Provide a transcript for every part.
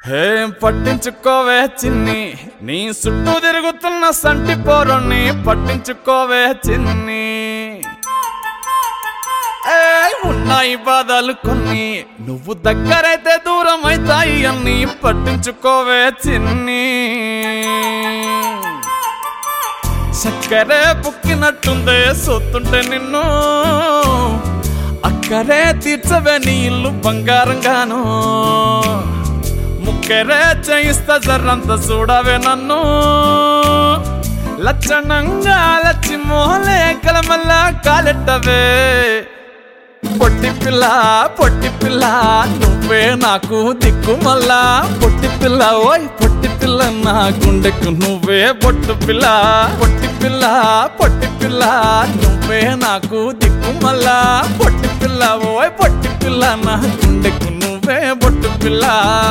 ఏం పట్టించుకోవే చిన్ని నీ చుట్టూ తిరుగుతున్న సంటి పోరుని పట్టించుకోవే చిన్ని ఏయ్, ఉన్నాయి బాధలు కొన్ని నువ్వు దగ్గరైతే దూరం అవుతాయి అన్ని పట్టించుకోవే చిన్ని చక్కరే పుక్కినట్టుందే సొత్తుంటే నిన్ను అక్కరే తీర్చవే నీ ఇల్లు బంగారంగాను ముక్కరే చేయిస్తా జర్రంత చూడవే నన్ను లచ్చణంగా లచ్చి మోహలే కలమల్ల కాలెట్టవే పొట్టి పిల్ల పొట్టి పిల్ల నువ్వే నాకు దిక్కు మళ్ళా పొట్టి పిల్ల ఓయ్ పొట్టి పిల్ల నా గుండెకు నువ్వే పొట్టు పిల్ల పొట్టి పిల్ల పొట్టి పిల్ల నువ్వే నాకు దిక్కు మళ్ళా పొట్టి పిల్ల ఓయ్ పొట్టి పిల్ల నా గుండెకు నువ్వే పొట్టు పిల్ల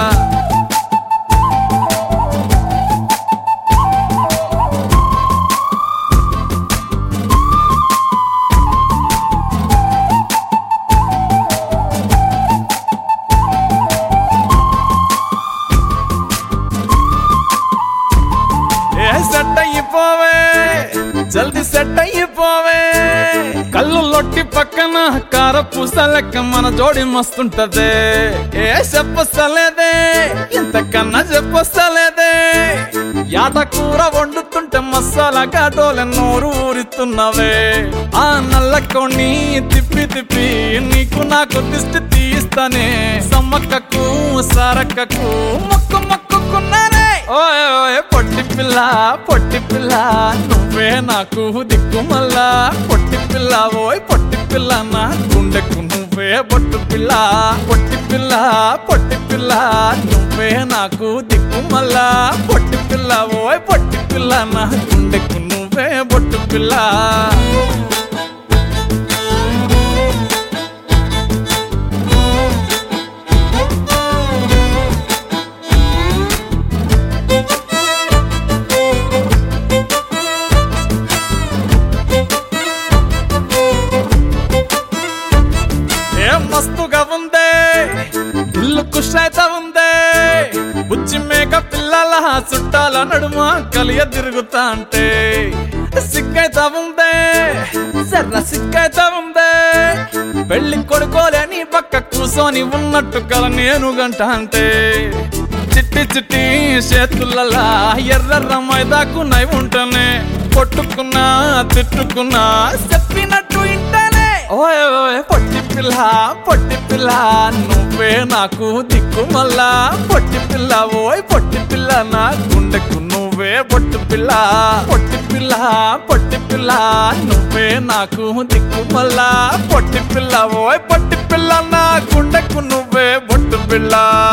ఏ సెట్ అయిపోవే జల్ది సెట్ అయిపోవే కళ్ళు లొట్టి పక్కన కార పూసలెక్క మన జోడి మస్తుంటదే ఏ చెప్పస్తలేదే ఇంతకన్నా చెప్పస్తలేదే యాట కూర వండుతుంటే మసాలా కాటోలే నోరు ఊరిస్తున్నవే ఆ నల్ల కొన్ని తిప్పి తిప్పి నీకు నాకు దిష్టి తీస్తానే సమ్మక్కకు సారక్కకు మొక్కు మొక్కుకున్నానే ఓయ్ ఓయ్ పొట్టి పిల్ల పొట్టి పిల్ల నువ్వే నాకు దిక్కు మళ్ళా పొట్టి పిల్ల ఓయ్ పొట్టి పిల్ల నా గుండెకు నువ్వే పొట్టు పిల్ల పొట్టి పిల్ల పొట్టి పిల్ల నువ్వే నాకు దిక్కు మళ్ళా పొట్టి పిల్ల ఓయ్ పొట్టి పిల్ల నా గుండెకు నువ్వే పొట్టు పిల్ల ఏం మస్తుగా ఉందే ఇల్లు కుషైత ఉందే బుచ్చి మేక పిల్లల చుట్టాల నడుమ కలియ తిరుగుతా అంటే సిగ్గైత ఉందే సర్ర సిగ్గైత ఉందే పెళ్లి కొడుకోలేని పక్క కూసోని ఉన్నట్టు కల నేను గంట అంటే చిట్టి చిట్టి చేతులలా ఎర్ర మైదాకు నై ఉంటనే కొట్టుకున్నా తిట్టుకున్నా చెప్పినట్టు ఇంటనే ఓయ్ ఓయ్ పొట్టి పిల్ల పొట్టి పిల్ల నువ్వే నాకు దిక్కు మళ్ళా పొట్టి పిల్ల ఓయ్ పొట్టి పిల్ల నా గుండెకు నువ్వే పొట్టు పిల్ల పొట్టి పిల్ల పొట్టి పిల్ల నువ్వే నాకు దిక్కు మళ్ళా పొట్టి పిల్ల ఓయ్ పొట్టి పిల్ల నా గుండెకు నువ్వే పొట్టు పిల్ల